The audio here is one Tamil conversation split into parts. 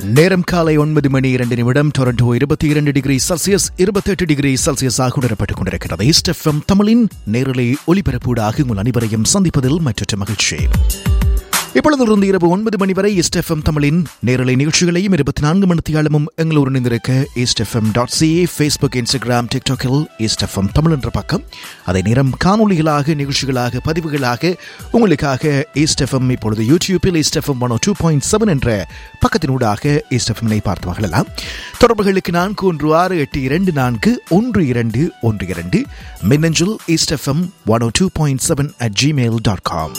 நேரம் காலை ஒன்பது மணி இரண்டு நிமிடம் டொரண்டோ இருபத்தி இரண்டு டிகிரி செல்சியஸ் இருபத்தெட்டு டிகிரி செல்சியஸாக உணரப்பட்டுக் கொண்டிருக்கிறது இஸ்டெஃப்எம் தமிழின் நேரலை ஒலிபரப்பூடாக உங்கள் அனைவரையும் சந்திப்பதில் மற்றற்ற மகிழ்ச்சி இப்பொழுதிலிருந்து இரவு ஒன்பது மணி வரை இஸ்டெஃப்எம் தமிழின் நேரலை நிகழ்ச்சிகளையும் இருபத்தி நான்கு மணித்தியாலமும் எங்களோடு இணைந்திருக்க ISTFM dot CA Facebook Instagram டிக்டாக்கில் இஸ்டெஃப்எம் தமிழ் என்ற பக்கம் அதே நேரம் காணொலிகளாக நிகழ்ச்சிகளாக பதிவுகளாக உங்களுக்காக இஸ்டெஃப்எம் இப்பொழுது யூடியூப்பில் ISTFM one two point seven என்ற பக்கத்தினூடாக இஸ்டெஃப்எம்னை பார்த்து மகளலாம் தொடர்புகளுக்கு நான்கு ஒன்று ஆறு எட்டு இரண்டு நான்கு ஒன்று இரண்டு ஒன்று இரண்டு மின்னஞ்சல் ISTFM one two point seven at Gmail dot com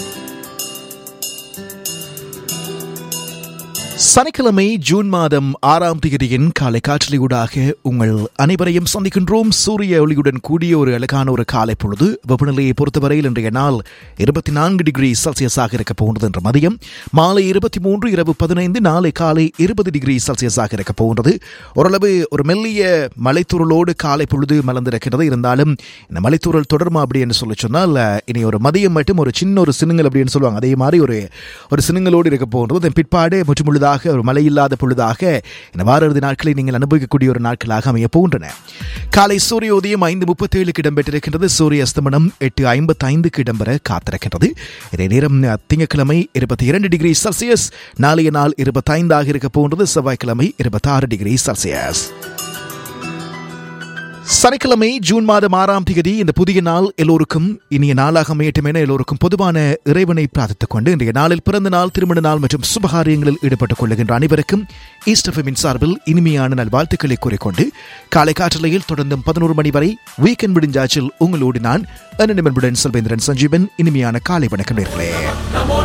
சனிக்கிழமை ஜூன் மாதம் ஆறாம் தேதியின் காலை காற்றலையூடாக உங்கள் அனைவரையும் சந்திக்கின்றோம் சூரிய ஒளியுடன் கூடிய ஒரு அழகான ஒரு காலை பொழுது வெப்பநிலையை பொறுத்தவரையில் இன்றைய நாள் இருபத்தி நான்கு டிகிரி செல்சியஸாக இருக்க போகின்றது என்ற மதியம் மாலை இருபத்தி மூன்று இரவு பதினைந்து நாளை காலை இருபது டிகிரி செல்சியஸாக இருக்க போகின்றது ஓரளவு ஒரு மெல்லிய மலைத்தூரலோடு காலை பொழுது மலர்ந்திருக்கிறது இருந்தாலும் இந்த மலைத்தூரல் தொடருமா அப்படி என்று சொல்லி சொன்னால் இனி ஒரு மதியம் மட்டும் ஒரு சின்ன ஒரு சினுங்கல் அப்படின்னு சொல்லுவாங்க அதே மாதிரி ஒரு ஒரு சினுங்கலோடு இருக்க போகின்றது அதன் பிற்பாடு முற்றுமுழுதாக பொழுதாக ஒரு மழை இல்லாத பொழுதாக இந்த வார இறுதி நாட்களை நீங்கள் அனுபவிக்கக்கூடிய ஒரு நாட்களாக அமைய போகின்றன காலை சூரிய உதயம் ஐந்து முப்பத்தி ஏழுக்கு இடம்பெற்றிருக்கின்றது சூரிய அஸ்தமனம் எட்டு ஐம்பத்தி ஐந்துக்கு இடம்பெற காத்திருக்கின்றது இதே நேரம் திங்கட்கிழமை இருபத்தி இரண்டு டிகிரி செல்சியஸ் நாளைய நாள் இருபத்தைந்தாக இருக்க போகின்றது செவ்வாய்க்கிழமை இருபத்தாறு டிகிரி செல்சியஸ் சனிக்கிழமை ஜூன் மாதம் ஆறாம் தேதி இந்த புதிய நாள் எல்லோருக்கும் இனிய நாளாக அமையட்டும் என எல்லோருக்கும் பொதுவான இறைவனை பிரார்த்தித்துக் கொண்டு இன்றைய நாளில் பிறந்த நாள் திருமண நாள் மற்றும் சுபகாரியங்களில் ஈடுபட்டுக் கொள்ளுகின்ற அனைவருக்கும் ஈஸ்டஃபமின் சார்பில் இனிமையான நல்வாழ்த்துக்களை கூறிக்கொண்டு காலை காற்றலையில் தொடர்ந்தும் பதினோரு மணி வரை வீக்கெண்ட் விடிஞ்சாச்சில் உங்களோடு நான் அண்ணன் செல்வேந்திரன் சஞ்சீவன் இனிமையான காலை வணக்கம் நேர்களே